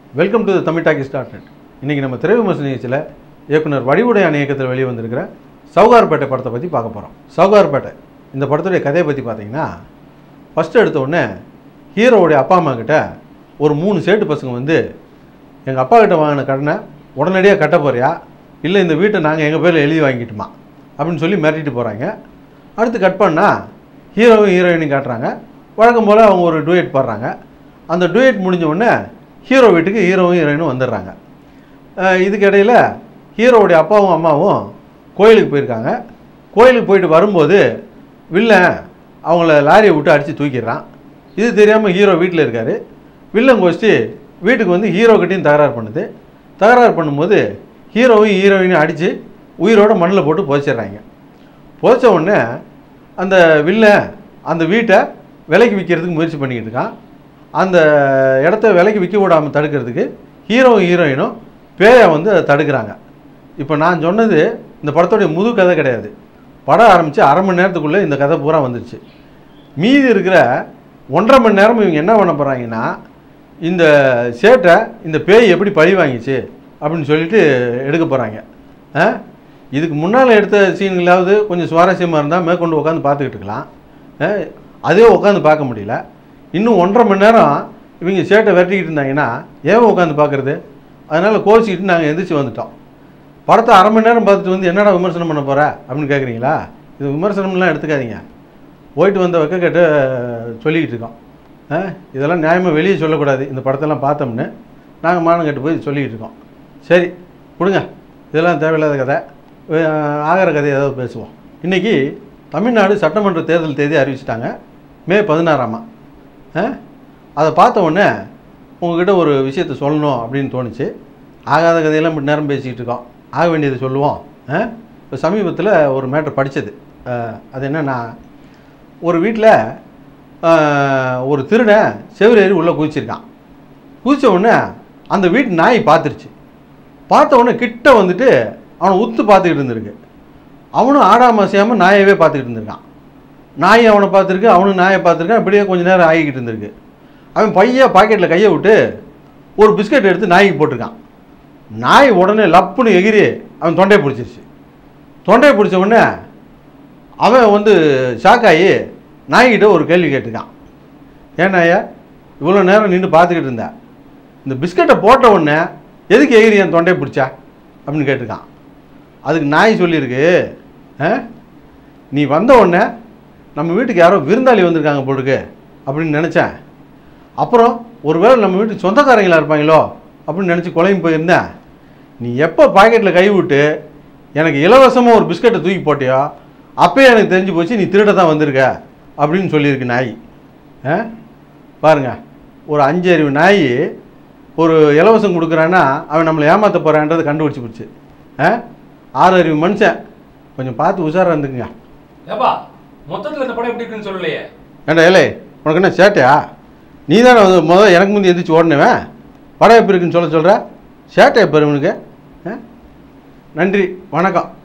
Welcome to the Tamil talkies dot net இன்றைக்கி நம்ம திரை விமர்சன நிகழ்ச்சியில் இயக்குனர் வடிவுடையான் இயக்கத்தில் வெளியே வந்திருக்கிற சவுகார்பேட்டை படத்தை பற்றி பார்க்க போகிறோம் சவுகார்பேட்டை இந்த படத்துடைய கதையை பற்றி பார்த்தீங்கன்னா ஃபஸ்ட்டு எடுத்த உடனே ஹீரோவுடைய அப்பா அம்மா கிட்ட ஒரு மூணு சேட்டு பசங்க வந்து எங்கள் அப்பா கிட்ட வாங்கின கடனை உடனடியாக கட்ட போறியா இல்லை இந்த வீட்டை நாங்கள் எங்கள் பேரில் எழுதி வாங்கிட்டுமா அப்படின்னு சொல்லி மிரட்டிட்டு போகிறாங்க அடுத்து கட் பண்ணால் ஹீரோவும் ஹீரோயினையும் காட்டுறாங்க வழக்கம் போல் அவங்க ஒரு டூயட் பாடுறாங்க அந்த டூயட் முடிஞ்ச உடனே ஹீரோ வீட்டுக்கு ஹீரோவும் ஹீரோயினும் வந்துடுறாங்க அஹ் இதுக்கு இடையில் ஹீரோவுடைய அப்பாவும் அம்மாவும் கோயிலுக்கு போயிருக்காங்க கோயிலுக்கு போயிட்டு வரும்போது வில்லன் அவங்கள லாரியை விட்டு அடித்து தூக்கிடுறான் இது தெரியாமல் ஹீரோ வீட்டில் இருக்கார் வில்லன் கோஷ்டி வீட்டுக்கு வந்து ஹீரோக்கிட்டையும் தகராறு பண்ணுது தகராறு பண்ணும்போது ஹீரோவும் ஹீரோயினையும் அடித்து உயிரோட மண்ணில் போட்டு புதைச்சிடுறாங்க புதைச்ச உடனே அந்த வில்லன் அந்த வீட்டை விலைக்கு விற்கிறதுக்கு முயற்சி பண்ணிக்கிட்டு இருக்கான் அந்த இடத்த விலைக்கு விற்க விடாமல் தடுக்கிறதுக்கு ஹீரோவும் ஹீரோயினும் பேயை வந்து அதை தடுக்கிறாங்க இப்போ நான் சொன்னது இந்த படத்தோடைய முழு கதை கிடையாது படம் ஆரம்பித்து அரை மணி நேரத்துக்குள்ளே இந்த கதை பூரா வந்துருச்சு மீதி இருக்கிற ஒன்றரை மணி நேரம் இவங்க என்ன பண்ண போகிறாங்கன்னா இந்த சேட்டை இந்த பேய் எப்படி பழி வாங்கிச்சு அப்படின்னு சொல்லிட்டு எடுக்க போகிறாங்க ஆ இதுக்கு முன்னால் எடுத்த சீன்களாவது கொஞ்சம் சுவாரஸ்யமாக இருந்தால் மேற்கொண்டு உட்காந்து பார்த்துக்கிட்டு இருக்கலாம் ஆ, அதே உட்காந்து பார்க்க முடியல இன்னும் ஒன்றரை மணி நேரம் இவங்க சேட்டை விரட்டிக்கிட்டு இருந்தாங்கன்னா ஏன் உட்காந்து பார்க்குறது அதனால் கோச்சிக்கிட்டு நாங்கள் எந்திரிச்சு வந்துட்டோம் படத்தை அரை மணி நேரம் பார்த்துட்டு வந்து என்னடா விமர்சனம் பண்ண போகிற அப்படின்னு கேட்குறீங்களா இது விமர்சனம்லாம் எடுத்துக்காதீங்க போயிட்டு வந்த வைக்க கேட்டு சொல்லிக்கிட்டு இருக்கோம் ஆ, இதெல்லாம் நியாயமாக வெளியே சொல்லக்கூடாது இந்த படத்தெல்லாம் பார்த்தோம்னு நாங்கள் மானம் கட்டு போய் சொல்லிக்கிட்டு இருக்கோம் சரி கொடுங்க இதெல்லாம் தேவையில்லாத கதை அஹ், ஆகிற கதை ஏதாவது பேசுவோம் இன்றைக்கி தமிழ்நாடு சட்டமன்ற தேர்தல் தேதி அறிவிச்சிட்டாங்க மே பதினாறாமா ஆ? அதை பார்த்த உடனே உங்ககிட்ட ஒரு விஷயத்தை சொல்லணும் அப்படின்னு தோணுச்சு ஆகாத கதையெல்லாம் இப்படி நேரம் பேசிக்கிட்டு இருக்கோம் ஆக வேண்டியதை சொல்லுவோம் இப்போ சமீபத்தில் ஒரு மேட்ரு படித்தது அது என்னன்னா ஒரு வீட்டில் ஒரு திருடன் செவிரேறி உள்ளே குதிச்சிருக்கான் குதிச்ச உடனே அந்த வீட்டு நாய் பார்த்துருச்சு பார்த்த உடனே கிட்ட வந்துட்டு அவனை உத்து பார்த்துக்கிட்டு இருந்திருக்கு அவனும் ஆடாம அசையாமல் நாயவே பார்த்துக்கிட்டு இருந்திருக்கான் நாய் அவனை பார்த்துருக்கு அவனும் நாயை பார்த்துருக்கான் இப்படியே கொஞ்ச நேரம் ஆகிக்கிட்டு இருந்திருக்கு அவன் பையன் பாக்கெட்டில் கையை விட்டு ஒரு பிஸ்கட் எடுத்து நாய்க்கு போட்டிருக்கான் நாய் உடனே லப்புன்னு எகிரி அவன் தொண்டையை பிடிச்சிருச்சு தொண்டையை பிடிச்ச உடனே அவன் வந்து ஷாக்காகி நாய்கிட்ட ஒரு கேள்வி கேட்டிருக்கான் ஏன் நாயா இவ்வளோ நேரம் நின்று பார்த்துக்கிட்டு இருந்தேன் இந்த பிஸ்கட்டை போட்ட உடனே எதுக்கு எகிரி என் தொண்டையை பிடிச்சா அப்படின்னு கேட்டிருக்கான் அதுக்கு நாய் சொல்லியிருக்கு "ஆ? நீ வந்த உடனே நம்ம வீட்டுக்கு யாரோ விருந்தாளி வந்திருக்காங்க போட்டுக்கு அப்படின்னு நினச்சேன் அப்புறம் ஒருவேளை நம்ம வீட்டுக்கு சொந்தக்காரங்களா இருப்பாங்களோ அப்படின்னு நினச்சி குழம்பு போயிருந்தேன் நீ எப்போ பாக்கெட்டில் கை விட்டு எனக்கு இலவசமாக ஒரு பிஸ்கட்டை தூக்கி போட்டியோ அப்பயே எனக்கு தெரிஞ்சு போச்சு நீ திருட தான் வந்திருக்க அப்படின்னு சொல்லியிருக்கு நாய் ஆ பாருங்க ஒரு அஞ்சு அறிவு நாய் ஒரு இலவசம் கொடுக்குறான்னா அவன் நம்மளை ஏமாற்ற போகிறான்றதை கண்டுபிடிச்சி போச்சு ஆ ஆறு அறிவு மனுஷன் கொஞ்சம் பார்த்து உஷாராக இருந்துக்குங்க ஏப்பா மொத்தத்துல இந்த படம் எப்படி இருக்குன்னு சொல்லலையே ஏண்டா ஏலே உனக்கு என்ன சேட்டையா நீ தானே வந்து முதல் எனக்கு முந்தி எந்திரிச்சு ஓடினவன் படம் எப்படி இருக்குன்னு சொல்ல சொல்கிற சேட்டை எப்போ இவனுக்கு ஆ? நன்றி வணக்கம்